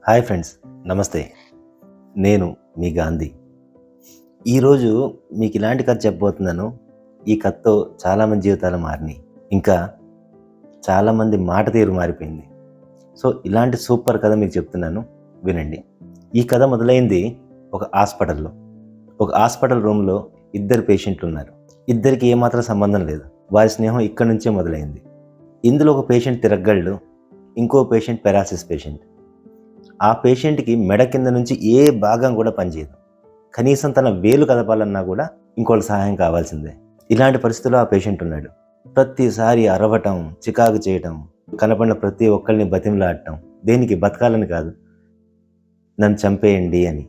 Hi friends నమస్తే నేను మీ గాంధీ ఈరోజు మీకు ఇలాంటి కథ చెప్పబోతున్నాను ఈ కథతో చాలామంది జీవితాలు మారినాయి ఇంకా చాలామంది మాట తీరు మారిపోయింది సో ఇలాంటి సూపర్ కథ మీకు చెప్తున్నాను వినండి ఈ కథ మొదలైంది ఒక హాస్పిటల్లో ఒక హాస్పిటల్ రూమ్లో ఇద్దరు పేషెంట్లు ఉన్నారు ఇద్దరికి ఏమాత్రం సంబంధం లేదు వారి స్నేహం ఇక్కడి నుంచే మొదలైంది ఇందులో ఒక పేషెంట్ తిరగళ్ళు ఇంకో పేషెంట్ పెరాసిస్ పేషెంట్ ఆ పేషెంట్కి మెడ కింద నుంచి ఏ భాగం కూడా పనిచేయదు కనీసం తన వేలు కదపాలన్నా కూడా ఇంకోళ్ళ సహాయం కావాల్సిందే ఇలాంటి పరిస్థితుల్లో ఆ పేషెంట్ ఉన్నాడు ప్రతిసారి అరవటం చికాకు చేయటం కనపడిన ప్రతి ఒక్కరిని బతిమలాడటం దేనికి బతకాలని కాదు నన్ను చంపేయండి అని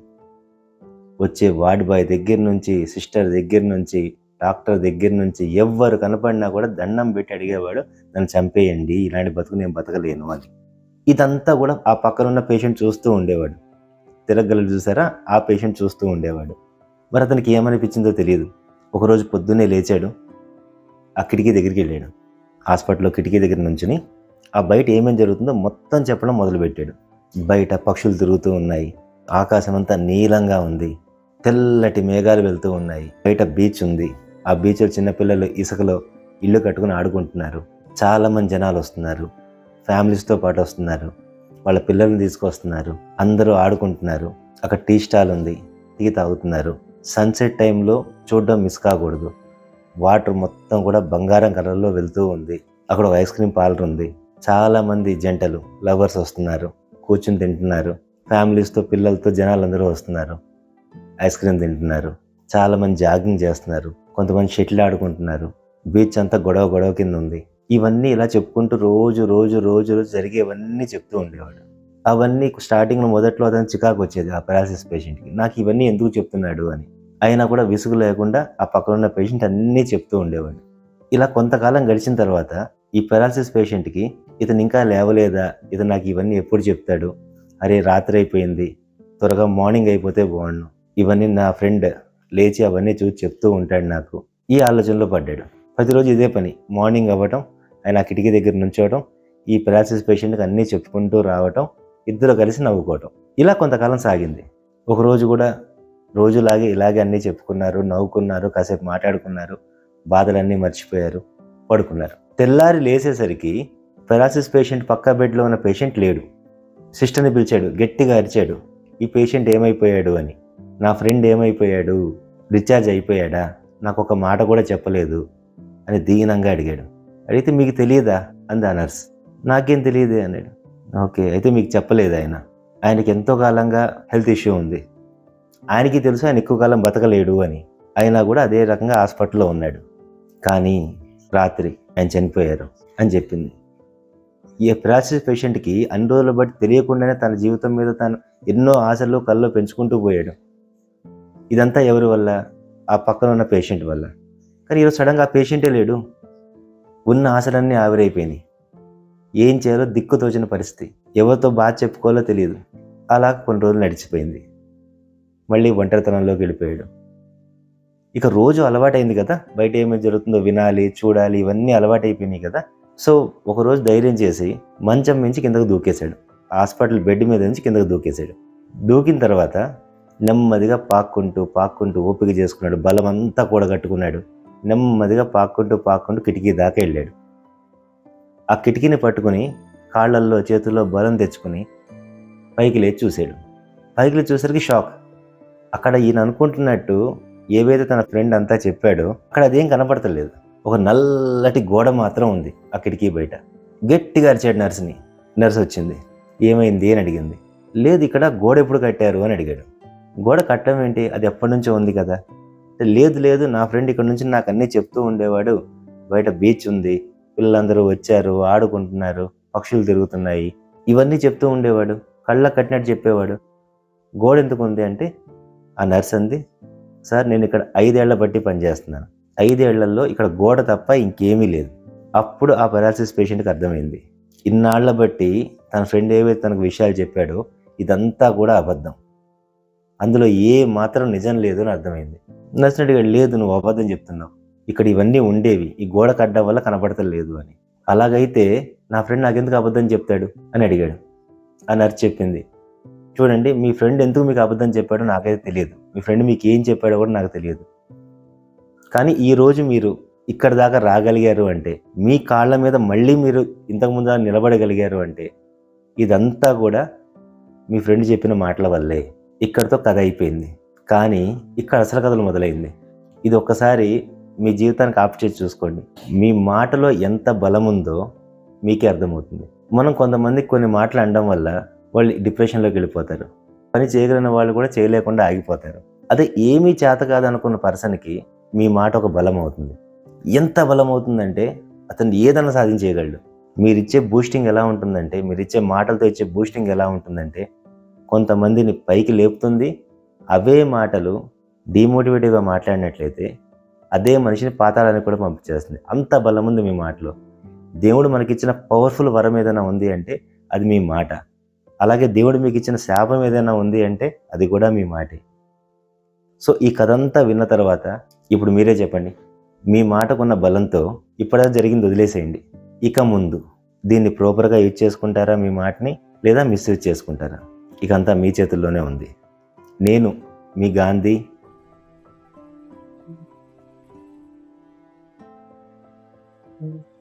వచ్చే వార్డ్ బాయ్ దగ్గర నుంచి సిస్టర్ దగ్గర నుంచి డాక్టర్ దగ్గర నుంచి ఎవ్వరు కనపడినా కూడా దండం పెట్టి అడిగేవాడు నన్ను చంపేయండి ఇలాంటి బతుకు నేను బతకలేను అని ఇదంతా కూడా ఆ పక్కన ఉన్న పేషెంట్ చూస్తూ ఉండేవాడు తిరగలు చూసారా ఆ పేషెంట్ చూస్తూ ఉండేవాడు మరి అతనికి ఏమనిపించిందో తెలియదు ఒకరోజు పొద్దున్నే లేచాడు ఆ కిటికీ దగ్గరికి వెళ్ళాడు హాస్పిటల్లో కిటికీ దగ్గర నుంచుని ఆ బయట ఏమేం జరుగుతుందో మొత్తం చెప్పడం మొదలుపెట్టాడు బయట పక్షులు తిరుగుతూ ఉన్నాయి ఆకాశం అంతా నీలంగా ఉంది తెల్లటి మేఘాలు వెళ్తూ ఉన్నాయి బయట బీచ్ ఉంది ఆ బీచ్లో చిన్నపిల్లలు ఇసుకలో ఇల్లు కట్టుకుని ఆడుకుంటున్నారు చాలామంది జనాలు వస్తున్నారు ఫ్యామిలీస్తో పాటు వస్తున్నారు వాళ్ళ పిల్లల్ని తీసుకొస్తున్నారు అందరూ ఆడుకుంటున్నారు అక్కడ టీ స్టాల్ ఉంది టీ తాగుతున్నారు సన్సెట్ టైంలో చూడడం మిస్ కాకూడదు వాటర్ మొత్తం కూడా బంగారం కలర్లో వెళ్తూ ఉంది అక్కడ ఒక ఐస్ క్రీమ్ పార్లర్ ఉంది చాలా మంది జంటలు లవర్స్ వస్తున్నారు కూర్చుని తింటున్నారు ఫ్యామిలీస్తో పిల్లలతో జనాలందరూ వస్తున్నారు ఐస్ క్రీమ్ తింటున్నారు చాలా మంది జాగింగ్ చేస్తున్నారు కొంతమంది షటిల్ ఆడుకుంటున్నారు బీచ్ అంతా గొడవ గొడవ కింద ఉంది ఇవన్నీ ఇలా చెప్పుకుంటూ రోజు రోజు రోజు రోజు జరిగేవన్నీ చెప్తూ ఉండేవాడు అవన్నీ స్టార్టింగ్లో మొదట్లో అతను చికాకు వచ్చేది ఆ పెరాలసిస్ పేషెంట్కి నాకు ఇవన్నీ ఎందుకు చెప్తున్నాడు అని అయినా కూడా విసుగు లేకుండా ఆ పక్కన ఉన్న పేషెంట్ అన్నీ చెప్తూ ఉండేవాడు ఇలా కొంతకాలం గడిచిన తర్వాత ఈ పెరాలసిస్ పేషెంట్కి ఇతను ఇంకా లేవలేదా ఇతను నాకు ఇవన్నీ ఎప్పుడు చెప్తాడు అరే రాత్రి అయిపోయింది త్వరగా మార్నింగ్ అయిపోతే బాగుండు ఇవన్నీ నా ఫ్రెండ్ లేచి అవన్నీ చూసి చెప్తూ ఉంటాడు నాకు ఈ ఆలోచనలో పడ్డాడు ప్రతిరోజు ఇదే పని మార్నింగ్ అవ్వటం ఆయన ఆ కిటికీ దగ్గర నుంచోవటం ఈ పెరాలసిస్ పేషెంట్కి అన్నీ చెప్పుకుంటూ రావటం ఇద్దరు కలిసి నవ్వుకోవటం ఇలా కొంతకాలం సాగింది ఒకరోజు కూడా రోజులాగే ఇలాగే అన్నీ చెప్పుకున్నారు నవ్వుకున్నారు కాసేపు మాట్లాడుకున్నారు బాధలన్నీ మర్చిపోయారు పడుకున్నారు తెల్లారి లేచేసరికి పెరాలసిస్ పేషెంట్ పక్క బెడ్లో ఉన్న పేషెంట్ లేడు సిస్టర్ని పిలిచాడు గట్టిగా అరిచాడు ఈ పేషెంట్ ఏమైపోయాడు అని నా ఫ్రెండ్ ఏమైపోయాడు డిశ్చార్జ్ అయిపోయాడా నాకు ఒక మాట కూడా చెప్పలేదు అని దీనంగా అడిగాడు అడిగితే మీకు తెలియదా అంది ఆ నర్స్ నాకేం తెలియదే అన్నాడు ఓకే అయితే మీకు చెప్పలేదు ఆయన ఆయనకి ఎంతో కాలంగా హెల్త్ ఇష్యూ ఉంది ఆయనకి తెలుసు ఆయన ఎక్కువ కాలం బతకలేడు అని అయినా కూడా అదే రకంగా హాస్పిటల్లో ఉన్నాడు కానీ రాత్రి ఆయన చనిపోయారు అని చెప్పింది ఈ ప్రాసిస్ పేషెంట్కి అన్ని రోజుల బట్టి తెలియకుండానే తన జీవితం మీద తను ఎన్నో ఆశలు కళ్ళు పెంచుకుంటూ పోయాడు ఇదంతా ఎవరి వల్ల ఆ పక్కన ఉన్న పేషెంట్ వల్ల కానీ ఈరోజు సడన్గా ఆ పేషెంటే లేడు ఉన్న ఆశలన్నీ ఆవిరైపోయినాయి ఏం చేయాలో దిక్కు తోచిన పరిస్థితి ఎవరితో బాధ చెప్పుకోవాలో తెలియదు అలా కొన్ని రోజులు నడిచిపోయింది మళ్ళీ ఒంటరితనంలోకి వెళ్ళిపోయాడు ఇక రోజు అలవాటైంది కదా బయట ఏమేమి జరుగుతుందో వినాలి చూడాలి ఇవన్నీ అలవాటైపోయినాయి కదా సో ఒకరోజు ధైర్యం చేసి మంచం మించి కిందకు దూకేశాడు హాస్పిటల్ బెడ్ మీద నుంచి కిందకు దూకేశాడు దూకిన తర్వాత నెమ్మదిగా పాక్కుంటూ పాక్కుంటూ ఓపిక చేసుకున్నాడు బలం అంతా కూడగట్టుకున్నాడు నెమ్మదిగా పాక్కుంటూ పాక్కుంటూ కిటికీ దాకా వెళ్ళాడు ఆ కిటికీని పట్టుకుని కాళ్ళల్లో చేతుల్లో బలం తెచ్చుకుని పైకి లేచి చూశాడు పైకి లేచి చూసరికి షాక్ అక్కడ ఈయన అనుకుంటున్నట్టు ఏవైతే తన ఫ్రెండ్ అంతా చెప్పాడో అక్కడ అదేం కనపడతలేదు ఒక నల్లటి గోడ మాత్రం ఉంది ఆ కిటికీ బయట గట్టిగా అరిచాడు నర్సుని నర్సు వచ్చింది ఏమైంది అని అడిగింది లేదు ఇక్కడ గోడ ఎప్పుడు కట్టారు అని అడిగాడు గోడ కట్టడం ఏంటి అది ఎప్పటి నుంచో ఉంది కదా అంటే లేదు లేదు నా ఫ్రెండ్ ఇక్కడ నుంచి నాకు అన్నీ చెప్తూ ఉండేవాడు బయట బీచ్ ఉంది పిల్లలందరూ వచ్చారు ఆడుకుంటున్నారు పక్షులు తిరుగుతున్నాయి ఇవన్నీ చెప్తూ ఉండేవాడు కళ్ళ కట్టినట్టు చెప్పేవాడు గోడ ఎందుకు ఉంది అంటే ఆ నర్స్ అంది సార్ నేను ఇక్కడ ఐదేళ్ల బట్టి పనిచేస్తున్నాను ఐదేళ్లలో ఇక్కడ గోడ తప్ప ఇంకేమీ లేదు అప్పుడు ఆ పెరాలసిస్ పేషెంట్కి అర్థమైంది ఇన్నాళ్ల బట్టి తన ఫ్రెండ్ ఏవైతే తనకు విషయాలు చెప్పాడో ఇదంతా కూడా అబద్ధం అందులో ఏ మాత్రం నిజం లేదు అని అర్థమైంది నర్స్ అడిగాడు లేదు నువ్వు అబద్ధం చెప్తున్నావు ఇక్కడ ఇవన్నీ ఉండేవి ఈ గోడ కట్టడం వల్ల కనపడతలేదు అని అలాగైతే నా ఫ్రెండ్ నాకెందుకు అబద్ధం చెప్తాడు అని అడిగాడు ఆ నర్స్ చెప్పింది చూడండి మీ ఫ్రెండ్ ఎందుకు మీకు అబద్ధం చెప్పాడో నాకైతే తెలియదు మీ ఫ్రెండ్ మీకు ఏం చెప్పాడో కూడా నాకు తెలియదు కానీ ఈరోజు మీరు ఇక్కడ దాకా రాగలిగారు అంటే మీ కాళ్ళ మీద మళ్ళీ మీరు ఇంతకుముందు అలా నిలబడగలిగారు అంటే ఇదంతా కూడా మీ ఫ్రెండ్ చెప్పిన మాటల వల్లే ఇక్కడితో కథ అయిపోయింది కానీ ఇక్కడ అసలు కథలు మొదలైంది ఇది ఒక్కసారి మీ జీవితానికి ఆప్ చేసి చూసుకోండి మీ మాటలో ఎంత బలం ఉందో మీకే అర్థమవుతుంది మనం కొంతమంది కొన్ని మాటలు అనడం వల్ల వాళ్ళు డిప్రెషన్లోకి వెళ్ళిపోతారు పని చేయగలిగిన వాళ్ళు కూడా చేయలేకుండా ఆగిపోతారు అదే ఏమీ చేత కాదనుకున్న పర్సన్కి మీ మాట ఒక బలం అవుతుంది ఎంత బలం అవుతుందంటే అతను ఏదైనా సాధించేయగలడు మీరిచ్చే బూస్టింగ్ ఎలా ఉంటుందంటే మీరిచ్చే మాటలతో ఇచ్చే బూస్టింగ్ ఎలా ఉంటుందంటే కొంతమందిని పైకి లేపుతుంది అవే మాటలు డిమోటివేటివ్గా మాట్లాడినట్లయితే అదే మనిషిని పాతాళానికి కూడా పంపించేస్తుంది అంత బలం ఉంది మీ మాటలో దేవుడు మనకిచ్చిన పవర్ఫుల్ వరం ఏదైనా ఉంది అంటే అది మీ మాట అలాగే దేవుడు మీకు ఇచ్చిన శాపం ఏదైనా ఉంది అంటే అది కూడా మీ మాటే సో ఈ కథ అంతా విన్న తర్వాత ఇప్పుడు మీరే చెప్పండి మీ మాటకున్న బలంతో ఇప్పటిదా జరిగింది వదిలేసేయండి ఇక ముందు దీన్ని ప్రాపర్గా యూజ్ చేసుకుంటారా మీ మాటని లేదా మిస్యూజ్ చేసుకుంటారా ఇకంతా మీ చేతుల్లోనే ఉంది నేను మీ గాంధీ Mm.